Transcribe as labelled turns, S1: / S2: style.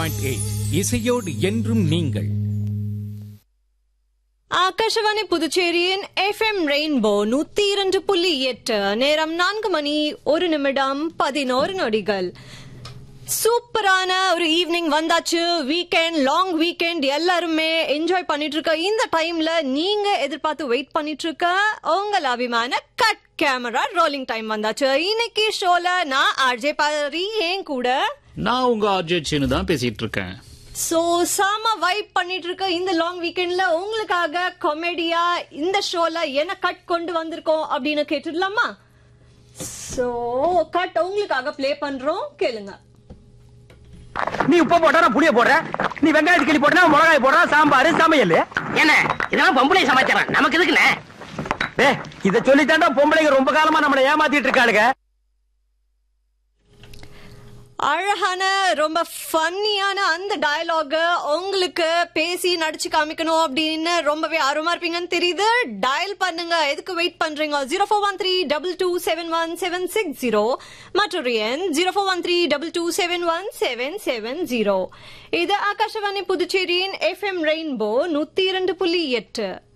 S1: point eight இசையோடு என்றும் நீங்கள்
S2: ஆகாஷவாணி புதுச்சேரியின் எஃப்எம் ரெயின்போ நூத்தி இரண்டு புள்ளி எட்டு நேரம் நான்கு மணி ஒரு நிமிடம் பதினோரு நொடிகள் சூப்பரான ஒரு ஈவினிங் வந்தாச்சு வீக்கெண்ட் லாங் வீக்கெண்ட் எல்லாருமே என்ஜாய் பண்ணிட்டு இருக்க இந்த டைம்ல நீங்க எதிர்பார்த்து வெயிட் பண்ணிட்டு இருக்க உங்கள் அபிமான கட் கேமரா ரோலிங் டைம் வந்தாச்சு இன்னைக்கு ஷோல நான் ஆர்ஜே பாரி ஏன் கூட
S3: நான் உங்க ஆர்ஜே சீனு தான் பேசிட்டு இருக்கேன்
S2: சோ சாம வைப் பண்ணிட்டு இருக்க இந்த லாங் வீக்கெண்ட்ல உங்களுக்காக காமெடியா இந்த ஷோல என்ன கட் கொண்டு வந்திருக்கோம் அப்படின்னு கேட்டுடலாமா சோ கட் உங்களுக்காக ப்ளே பண்றோம் கேளுங்க
S4: நீ உப்பு போட்டா நான் புளிய போடுற நீ வெங்காயத்து கிளி போட்டா மிளகாய் போடுற சாம்பார் சமையல்
S5: என்ன இதெல்லாம் பொம்பளை சமாச்சாரம் நமக்கு எதுக்குண்ணே
S4: டே இத சொல்லித்தாண்டா பொம்பளைங்க ரொம்ப காலமா நம்மளை ஏமாத்திட்டு இருக்காளுங்க
S2: அழகான ரொம்ப ஃபன்னியான அந்த டயலாக உங்களுக்கு பேசி நடிச்சு காமிக்கணும் அப்படின்னு ரொம்பவே ஆர்வமா இருப்பீங்கன்னு தெரியுது டயல் பண்ணுங்க எதுக்கு வெயிட் பண்றீங்க zero four one three double two seven one seven six zero மற்றொரு எண் zero four one three double two seven one seven seven zero இது ஆகாஷவாணி புதுச்சேரியின் எஃப்எம் ரெயின்போ நூத்தி இரண்டு புள்ளி எட்டு